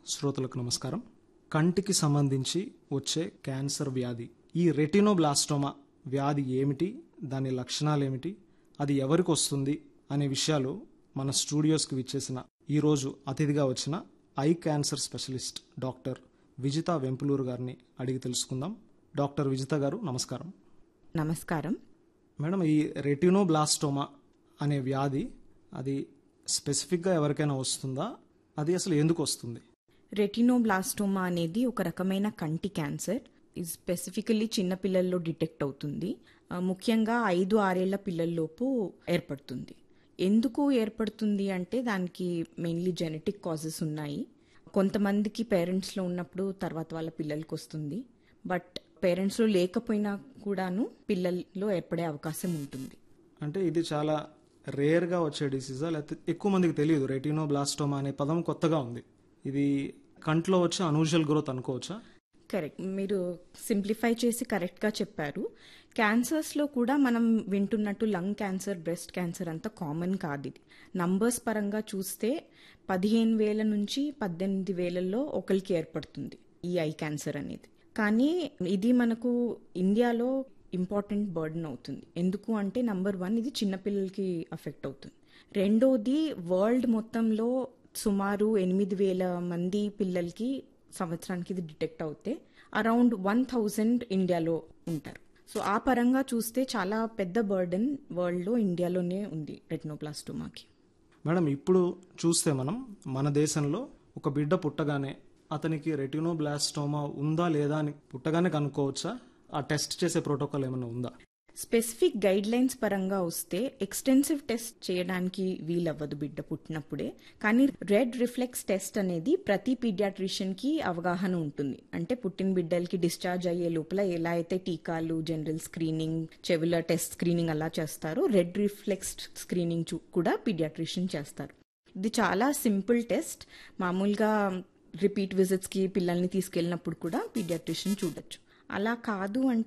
శ్రోతలకు నమస్కారం కంటికి సంబంధించి వచ్చే క్యాన్సర్ వ్యాధి ఈ రెటినోబ్లాస్టోమా వ్యాధి ఏమిటి దాని లక్షణాలు ఏమిటి అది ఎవరికి వస్తుంది అనే విషయాలు మన స్టూడియోస్కి విచ్చేసిన ఈరోజు అతిథిగా వచ్చిన eye cancer specialist doctor Vijitha Vempuluru గారిని అడిగి తెలుసుకుందాం డాక్టర్ విజిత గారు నమస్కారం నమస్కారం మేడం ఈ రెటినోబ్లాస్టోమా అనే వ్యాధి అది స్పెసిఫిక్గా ఎవరికైనా వస్తుందా అది అసలు ఎందుకు వస్తుంది రెటినోబ్లాస్టోమా అనేది ఒక రకమైన కంటి క్యాన్సర్ ఇది స్పెసిఫికల్లీ చిన్న పిల్లల్లో డిటెక్ట్ అవుతుంది ఆ, ముఖ్యంగా ఐదు ఆరేళ్ల పిల్లల్లోపు ఏర్పడుతుంది ఎందుకు ఏర్పడుతుంది అంటే దానికి మెయిన్లీ జెనెటిక్ కాజెస్ ఉన్నాయి కొంతమందికి పేరెంట్స్లో ఉన్నప్పుడు తర్వాత వాళ్ళ పిల్లలకి వస్తుంది బట్ పేరెంట్స్లో లేకపోయినా కూడాను పిల్లల్లో ఏర్పడే అవకాశం ఉంటుంది అంటే ఇది చాలా రేర్గా వచ్చే డిసీజా లేకపోతే ఎక్కువ మందికి తెలియదు రెటినోబ్లాస్టోమా అనే పదం కొత్తగా ఉంది ఇది కంట్లో వచ్చే అనూజువల్ గ్రోత్ అనుకోవచ్చా కరెక్ట్ మీరు సింప్లిఫై చేసి కరెక్ట్గా చెప్పారు క్యాన్సర్స్లో కూడా మనం వింటున్నట్టు లంగ్ క్యాన్సర్ బ్రెస్ట్ క్యాన్సర్ అంత కామన్ కాదు ఇది నంబర్స్ పరంగా చూస్తే పదిహేను వేల నుంచి పద్దెనిమిది వేలల్లో ఒకరికి ఏర్పడుతుంది ఈ ఐ క్యాన్సర్ అనేది కానీ ఇది మనకు ఇండియాలో ఇంపార్టెంట్ బర్డన్ అవుతుంది ఎందుకు అంటే నంబర్ వన్ ఇది చిన్నపిల్లలకి అఫెక్ట్ అవుతుంది రెండోది వరల్డ్ మొత్తంలో సుమారు ఎనిమిది వేల మంది పిల్లలకి సంవత్సరానికి ఇది డిటెక్ట్ అవుతే అరౌండ్ వన్ థౌజండ్ ఇండియాలో ఉంటారు సో ఆ పరంగా చూస్తే చాలా పెద్ద బర్డన్ వరల్డ్లో ఇండియాలోనే ఉంది రెటినోప్లాస్టోమాకి మేడం ఇప్పుడు చూస్తే మనం మన దేశంలో ఒక బిడ్డ పుట్టగానే అతనికి రెటినోబ్లాస్టోమా ఉందా లేదా అని పుట్టగానే కనుక్కోవచ్చా ఆ టెస్ట్ చేసే ప్రోటోకాల్ ఏమైనా ఉందా స్పెసిఫిక్ గైడ్ లైన్స్ పరంగా వస్తే ఎక్స్టెన్సివ్ టెస్ట్ చేయడానికి వీలవ్వదు బిడ్డ పుట్టినప్పుడే కానీ రెడ్ రిఫ్లెక్స్ టెస్ట్ అనేది ప్రతి పీడియాట్రిషియన్ కి అవగాహన ఉంటుంది అంటే పుట్టిన బిడ్డలకి డిశ్చార్జ్ అయ్యే లోపల ఎలా అయితే టీకాలు జనరల్ స్క్రీనింగ్ చెవుల టెస్ట్ స్క్రీనింగ్ అలా చేస్తారో రెడ్ రిఫ్లెక్స్ స్క్రీనింగ్ చూ- కూడా పీడియాట్రిషియన్ చేస్తారు ఇది చాలా సింపుల్ టెస్ట్ మామూలుగా రిపీట్ విజిట్స్ కి పిల్లల్ని తీసుకెళ్ళినప్పుడు కూడా పీడియాట్రిషియన్ చూడొచ్చు అలా కాదు అంటే